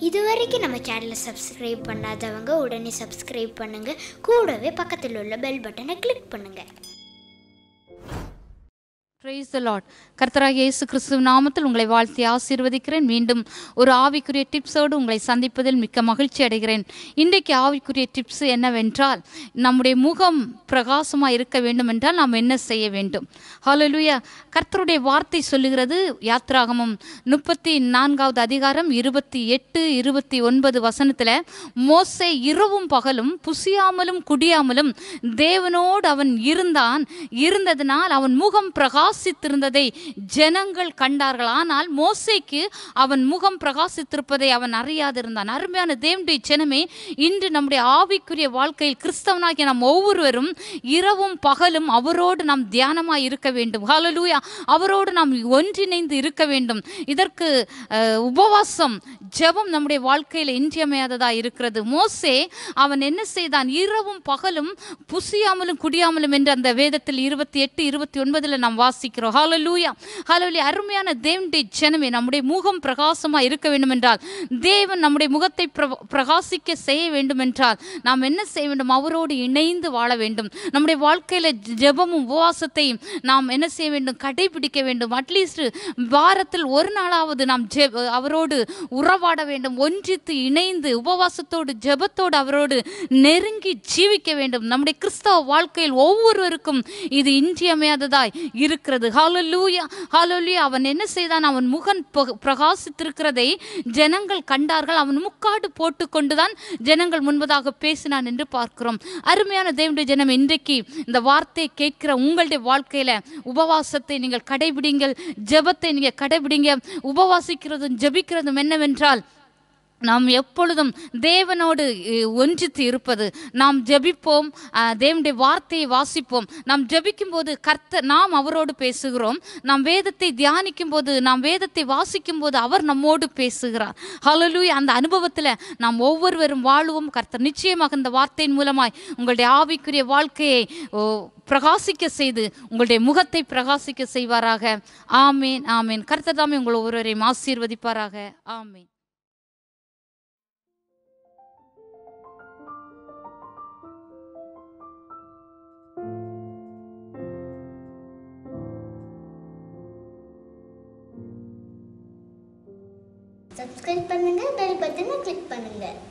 இதுவரைக்கும் நம்ம சேனலை சப்ஸ்கிரைப் பண்ணாதவங்க உடனே சப்ஸ்கிரைப் பண்ணுங்க கூடவே பக்கத்தில் உள்ள பெல் பட்டனை கிளிக் பண்ணுங்க பிரைஸ் த லார்ட் கர்த்தராகிய இயேசு கிறிஸ்துவ நாமத்தில் உங்களை வாழ்த்தி ஆசீர்வதிக்கிறேன் மீண்டும் ஒரு ஆவிக்குரிய டிப்ஸோடு உங்களை சந்திப்பதில் மிக்க மகிழ்ச்சி அடைகிறேன் இன்றைக்கு ஆவிக்குரிய டிப்ஸ் என்னவென்றால் நம்முடைய முகம் பிரகாசமாக இருக்க வேண்டும் என்றால் நாம் என்ன செய்ய வேண்டும் ஹalleluya கர்த்தருடைய வார்த்தை சொல்லுகிறது யாத்ராகமம் முப்பத்தி நான்காவது அதிகாரம் இருபத்தி எட்டு இருபத்தி ஒன்பது வசனத்தில் மோசே இரவும் பகலும் புசியாமலும் குடியாமலும் தேவனோடு அவன் இருந்தான் இருந்ததினால் அவன் முகம் பிரகாசித்திருந்ததை ஜனங்கள் கண்டார்கள் ஆனால் மோசேக்கு அவன் முகம் பிரகாசித்திருப்பதை அவன் அறியாதிருந்தான் அருமையான தேவனுடைய ஜனமே இன்று நம்முடைய ஆவிக்குரிய வாழ்க்கையில் கிறிஸ்தவனாகிய நாம் ஒவ்வொருவரும் இரவும் பகலும் அவரோடு நாம் தியானமாய் இருக்க வேண்டும் ஹalleluya அவரோடு நாம் ஒன்றிணைந்து இருக்க வேண்டும் இதற்கு அஹ், உபவாசம் ஜெபம் நம்முடைய வாழ்க்கையில் இன்றியமையாததாக இருக்கிறது மோசே அவன் என்ன செய்தான் இரவும் பகலும் புசியாமலும் குடியாமலும் என்று அந்த வேதத்தில் இருபத்தி எட்டு இருபத்தி ஒன்பதில் நாம் வாசிக்கிறோம் ஹalleluya ஹalleluya அருமையான தேவனுடைய ஜனமே நம்முடைய முகம் பிரகாசமாக இருக்க வேண்டும் என்றால் தேவன் நம்முடைய முகத்தை பிர- பிரகாசிக்க செய்ய வேண்டும் என்றால் நாம் என்ன செய்ய வேண்டும் அவரோடு இணைந்து வாழ வேண்டும் நம்முடைய வாழ்க்கையில் ஜெபமும் உபவாசத்தையும் நாம் என்ன செய்ய வேண்டும் கடைபிடிக்க வேண்டும் அட்லீஸ்ட் வாரத்தில் ஒரு நாளாவது நாம் ஜெ அவரோடு உறவாட வேண்டும் ஒன்றித்து இணைந்து உபவாசத்தோடு ஜெபத்தோடு அவரோடு நெருங்கி ஜீவிக்க வேண்டும் நம்முடைய கிறிஸ்தவ வாழ்க்கையில் ஒவ்வொருவருக்கும் இது இன்றியமையாததாய் இருக்கிறது ஹalleluya ஹalleluya அவன் என்ன செய்தான் அவன் முகன் ப- பிரகாசித்திருக்கிறதை ஜனங்கள் கண்டார்கள் அவன் முக்காடு போட்டுக்கொண்டுதான் ஜனங்கள் முன்பதாக பேசினான் என்று பார்க்கிறோம் அருமையான தேவனுடைய ஜனம் இன்றைக்கு இந்த வார்த்தையை கேட்கிற உங்களுடைய வாழ்க்கையில உபவாசத்தை நீங்கள் கடைபிடிங்கள் ஜெபத்தை நீங்க கடைபிடிங்க உபவாசிக்கிறதும் ஜெபிக்கிறதும் என்னவென்றால் நாம் எப்பொழுதும் தேவனோடு அஹ், ஒன்றித்து இருப்பது நாம் ஜெபிப்போம் அஹ், தேவனுடைய வார்த்தையை வாசிப்போம் நாம் ஜெபிக்கும் போது கர்த்த நாம் அவரோடு பேசுகிறோம் நாம் வேதத்தை தியானிக்கும் போது நாம் வேதத்தை வாசிக்கும் போது அவர் நம்மோடு பேசுகிறார் ஹalleluya அந்த அனுபவத்தில் நாம் ஒவ்வொருவரும் வாழுவோம் கர்த்தர் நிச்சயமாக இந்த வார்த்தையின் மூலமாய் உங்களுடைய ஆவிக்குரிய வாழ்க்கையை ஓ, பிரகாசிக்க செய்து உங்களுடைய முகத்தை பிரகாசிக்க செய்வாராக ஆமேன் ஆமேன் கர்த்தர் தாமே உங்கள் ஒவ்வொருவரையும் ஆசீர்வதிப்பாராக ஆமேன் சப்ஸ்கிரைப் பண்ணுங்க பெல் பட்டனை கிளிக் பண்ணுங்க